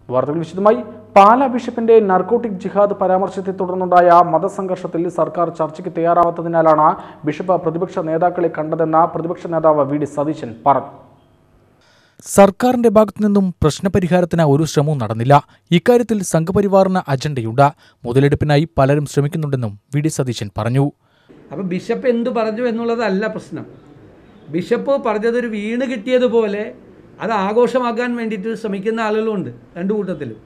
വാർത്തകൾ വിശദമായി പാലാ ബിഷപ്പിന്റെ നർക്കോട്ടിക് ജിഹാദ് പരാമർശത്തെ തുടർന്നുണ്ടായ മതസംഘർഷത്തിൽ സർക്കാർ ചർച്ചയ്ക്ക് തയ്യാറാവാത്തതിനാലാണ് ബിഷപ്പ് പ്രതിപക്ഷ നേതാക്കളെ കണ്ടതെന്ന് പ്രതിപക്ഷ നേതാവ് വി ഡി സതീശൻ പറഞ്ഞു സർക്കാരിന്റെ ഭാഗത്തു നിന്നും പ്രശ്നപരിഹാരത്തിന് ഒരു ശ്രമവും നടന്നില്ല ഇക്കാര്യത്തിൽ സംഘപരിവാറിന് അജണ്ടയുണ്ട് മുതലെടുപ്പിനായി പലരും ശ്രമിക്കുന്നുണ്ടെന്നും വി ഡി സതീശൻ പറഞ്ഞു അപ്പോൾ ബിഷപ്പ് എന്തു പറഞ്ഞു എന്നുള്ളതല്ല പ്രശ്നം ബിഷപ്പ് പറഞ്ഞതൊരു വീണ് കിട്ടിയതുപോലെ അത് ആഘോഷമാക്കാൻ വേണ്ടിയിട്ട് ശ്രമിക്കുന്ന ആളുകളുമുണ്ട് രണ്ടു കൂട്ടത്തിലും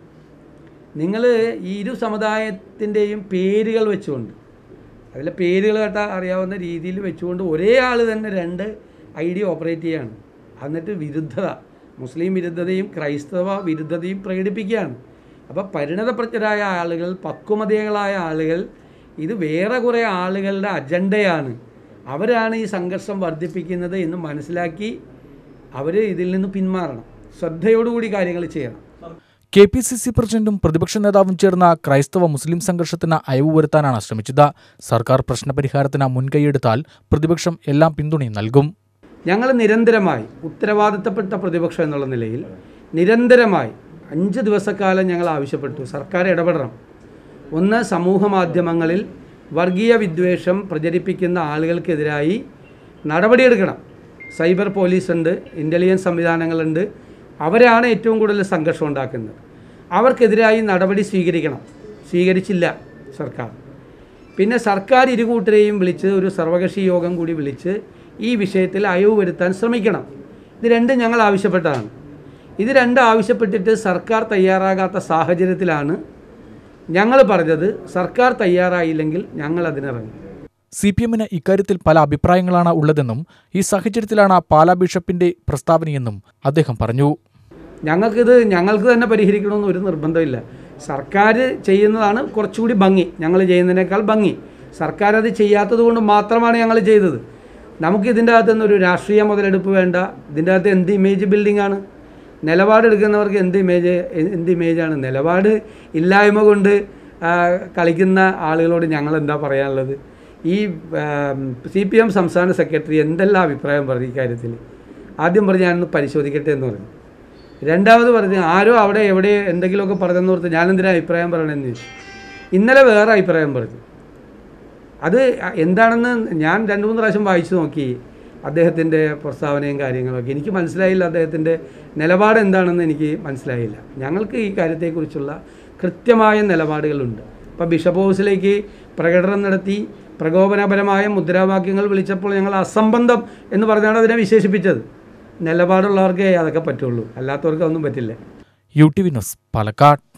നിങ്ങൾ ഈ ഇരു സമുദായത്തിൻ്റെയും പേരുകൾ വെച്ചുകൊണ്ട് അതിലെ പേരുകൾ കേട്ടാൽ അറിയാവുന്ന രീതിയിൽ വെച്ചുകൊണ്ട് ഒരേ ആൾ തന്നെ രണ്ട് ഐഡിയ ഓപ്പറേറ്റ് ചെയ്യാണ് എന്നിട്ട് വിരുദ്ധത മുസ്ലിം വിരുദ്ധതയും ക്രൈസ്തവ വിരുദ്ധതയും പ്രകടിപ്പിക്കുകയാണ് അപ്പോൾ പരിണതപ്രജ്ഞരായ ആളുകൾ പക്വമതികളായ ആളുകൾ ഇത് വേറെ കുറേ ആളുകളുടെ അജണ്ടയാണ് അവരാണ് ഈ സംഘർഷം വർദ്ധിപ്പിക്കുന്നത് എന്ന് മനസ്സിലാക്കി അവർ ഇതിൽ നിന്ന് പിന്മാറണം ശ്രദ്ധയോടുകൂടി കാര്യങ്ങൾ ചെയ്യണം കെ പി സി സി പ്രസിഡന്റും പ്രതിപക്ഷ നേതാവും ചേർന്ന ക്രൈസ്തവ മുസ്ലിം സംഘർഷത്തിന് അയവ് വരുത്താനാണ് ശ്രമിച്ചത് സർക്കാർ പ്രശ്നപരിഹാരത്തിന് മുൻകൈയെടുത്താൽ പ്രതിപക്ഷം എല്ലാം പിന്തുണയും നൽകും ഞങ്ങൾ നിരന്തരമായി ഉത്തരവാദിത്തപ്പെട്ട പ്രതിപക്ഷം എന്നുള്ള നിലയിൽ നിരന്തരമായി അഞ്ച് ദിവസക്കാലം ഞങ്ങൾ ആവശ്യപ്പെട്ടു സർക്കാർ ഇടപെടണം ഒന്ന് സമൂഹ മാധ്യമങ്ങളിൽ വർഗീയ വിദ്വേഷം പ്രചരിപ്പിക്കുന്ന ആളുകൾക്കെതിരായി നടപടിയെടുക്കണം സൈബർ പോലീസ് ഉണ്ട് ഇൻ്റലിജൻസ് സംവിധാനങ്ങളുണ്ട് അവരാണ് ഏറ്റവും കൂടുതൽ സംഘർഷം ഉണ്ടാക്കുന്നത് അവർക്കെതിരായി നടപടി സ്വീകരിക്കണം സ്വീകരിച്ചില്ല സർക്കാർ പിന്നെ സർക്കാർ ഇരുകൂട്ടരെയും വിളിച്ച് ഒരു സർവകക്ഷി യോഗം കൂടി വിളിച്ച് ഈ വിഷയത്തിൽ അയവ് വരുത്താൻ ശ്രമിക്കണം ഇത് രണ്ടും ഞങ്ങൾ ആവശ്യപ്പെട്ടതാണ് ഇത് രണ്ടും ആവശ്യപ്പെട്ടിട്ട് സർക്കാർ തയ്യാറാകാത്ത സാഹചര്യത്തിലാണ് ഞങ്ങൾ പറഞ്ഞത് സർക്കാർ തയ്യാറായില്ലെങ്കിൽ ഞങ്ങൾ അതിനിറങ്ങും സി പി എമ്മിന് ഇക്കാര്യത്തിൽ പല അഭിപ്രായങ്ങളാണ് ഉള്ളതെന്നും ഈ സാഹചര്യത്തിലാണ് പാലാ ബിഷപ്പിന്റെ പ്രസ്താവനയെന്നും അദ്ദേഹം പറഞ്ഞു ഞങ്ങൾക്കിത് ഞങ്ങൾക്ക് തന്നെ പരിഹരിക്കണമെന്ന് ഒരു നിർബന്ധമില്ല സർക്കാർ ചെയ്യുന്നതാണ് കുറച്ചുകൂടി ഭംഗി ഞങ്ങൾ ചെയ്യുന്നതിനേക്കാൾ ഭംഗി സർക്കാർ അത് ചെയ്യാത്തത് കൊണ്ട് മാത്രമാണ് ഞങ്ങൾ ചെയ്തത് നമുക്ക് ഇതിൻ്റെ അകത്ത് നിന്ന് ഒരു രാഷ്ട്രീയ മുതലെടുപ്പ് വേണ്ട ഇതിൻ്റെ അകത്ത് എന്ത് ഇമേജ് ബിൽഡിംഗ് ആണ് നിലപാടെടുക്കുന്നവർക്ക് എന്ത് ഇമേജ് എന്ത് ഇമേജാണ് നിലപാട് ഇല്ലായ്മ കൊണ്ട് ആ, കളിക്കുന്ന ആളുകളോട് ഞങ്ങൾ എന്താ പറയാനുള്ളത് ഈ സി പി എം സംസ്ഥാന സെക്രട്ടറി എന്തെല്ലാം അഭിപ്രായം പറഞ്ഞു ഇക്കാര്യത്തിൽ ആദ്യം പറഞ്ഞ് ഞാനൊന്ന് പരിശോധിക്കട്ടെ എന്ന് പറഞ്ഞു രണ്ടാമത് പറഞ്ഞ് ആരോ അവിടെ എവിടെ എന്തെങ്കിലുമൊക്കെ പറഞ്ഞെന്ന് ഓർത്ത് ഞാനെന്തിനാ അഭിപ്രായം പറയണമെന്ന് ചോദിച്ചു ഇന്നലെ വേറെ അഭിപ്രായം പറഞ്ഞു അത് എന്താണെന്ന് ഞാൻ രണ്ട് മൂന്ന് പ്രാവശ്യം വായിച്ചു നോക്കി അദ്ദേഹത്തിൻ്റെ പ്രസ്താവനയും കാര്യങ്ങളൊക്കെ എനിക്ക് മനസ്സിലായില്ല അദ്ദേഹത്തിൻ്റെ നിലപാട് എന്താണെന്ന് എനിക്ക് മനസ്സിലായില്ല ഞങ്ങൾക്ക് ഈ കാര്യത്തെക്കുറിച്ചുള്ള കൃത്യമായ നിലപാടുകളുണ്ട് ഇപ്പോൾ ബിഷപ്പ് ഹൗസിലേക്ക് പ്രകടനം നടത്തി പ്രകോപനപരമായ മുദ്രാവാക്യങ്ങൾ വിളിച്ചപ്പോൾ ഞങ്ങൾ അസംബന്ധം എന്ന് പറഞ്ഞാണ് അതിനെ വിശേഷിപ്പിച്ചത് നിലപാടുള്ളവർക്കേ അതൊക്കെ പറ്റുള്ളൂ അല്ലാത്തവർക്ക് അതൊന്നും പറ്റില്ല U T V news Palakkad